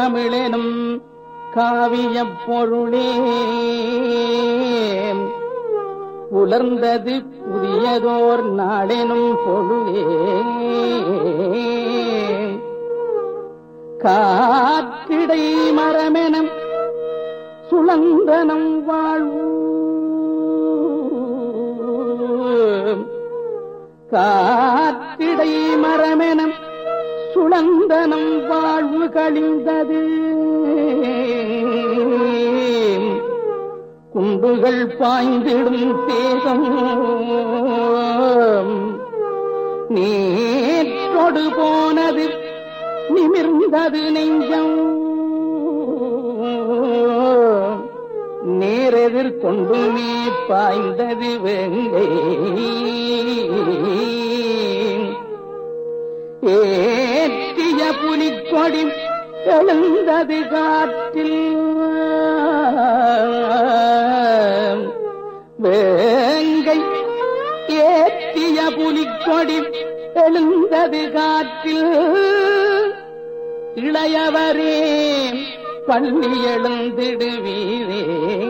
தமிழெனும் காவியப் பொருளே புலர்ந்தது புதியதோர் நாடெனும் பொருளே காற்றிடை மரமெனும் சுழந்தனம் வாழ்வு காற்றிடை மரமெனும் சுழந்தனம் வாழ்வு கழிந்தது குண்டுகள் பாய்ந்திடும் தேசம் நேற்றொடு போனது நிமிர்ந்தது நெஞ்சம் நேரெதிர் கொண்டுமே பாய்ந்தது வெங்கை ஏற்றிய புலிக்கொடி எழுந்தது காற்றில் வேங்கை ஏற்றிய புலிக்கொடி எழுந்தது காற்றில் இளையவரே பள்ளி எழுந்திடுவீரே